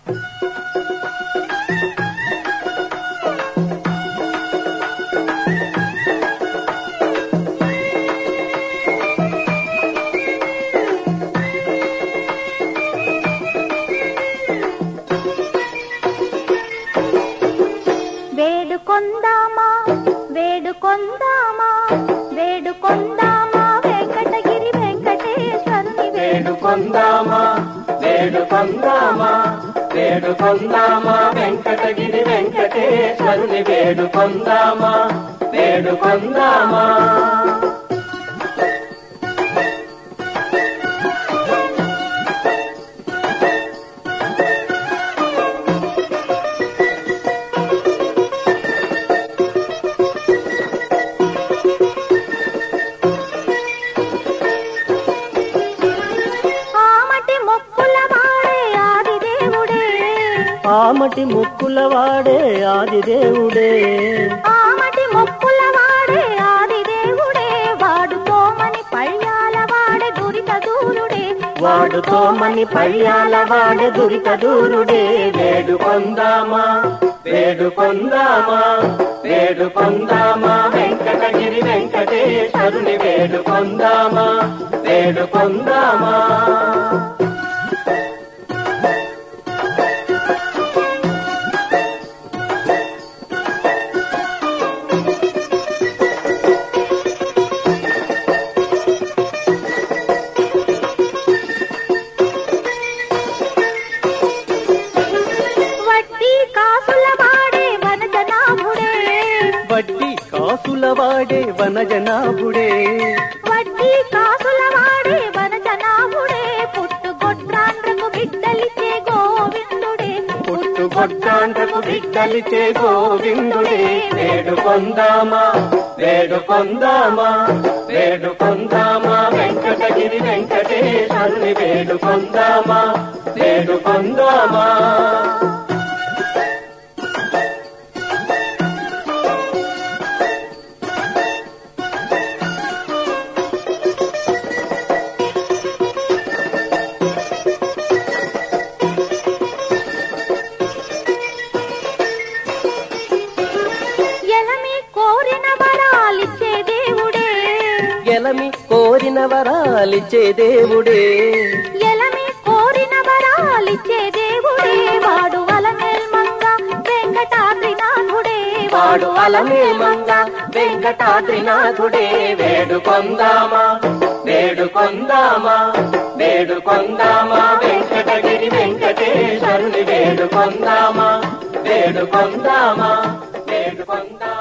వేడుకొందామా వేడుకొందామా వేడుకొందామా వెంకటగిరి వెంకటేశ్వరుని వేడుకొందామా వేడుకొందామా వేడుకొందామా వెంకటగిరి వెంకటేశ్వరుని వేడుకొందామా వేడుకొందామా ఆమటి మొక్కుల వాడే ఆది దేవుడే ఆమటి ముక్కుల వాడే ఆదిదేవుడే ఆమటి మొక్కుల వాడే ఆది దేవుడే వాడుకోమని పళ్ళాల వాడే దురిత దూరుడే వాడుతో మని పయ్యాల వాడే దురిత దూరుడే వేడుకొందామా వేడుకొందామా వేడుకొందామా వెంకటగిరి వెంకటేశ్వరుని వేడుకొందామా వేడుకొందామా వడ్డీ కాసుల వాడే వనజనాభుడే వడ్డీ కాసుల వాడే వనజనాభుడే వడ్డీ కాసుల వాడే వనజనాభుడే పుట్టుగొడ్రాండ్రకు బిడ్డలిచ్చే గోవిందుడే పుట్టుగొట్టాండ్రకు బిడ్డలిచే గోవిందుడే వేడుకొందామా వేడుకొందామా వేడుకొందామా వెంకటగిరి వెంకటేశ్వరుని వేడుకొందామా వేడుకొందామా ఎలమి కోరిన వరాలిచ్చే దేవుడే ఎలమి కోరిన వరాలిచ్చే దేవుడే ఎలమి కోరిన వరాలిచ్చే దేవుడే వాడు అలమేల్మంగ వెంకటాద్రినాథుడే వాడు అలమే మంగ వెంకటాద్రినాథుడే వేడుకొందామా వేడుకొందామా వేడుకొందామా వెంకటగిరి వెంకటేశ్వరుని వేడుకొందామా వేడుకొందామా వేడుకొందామా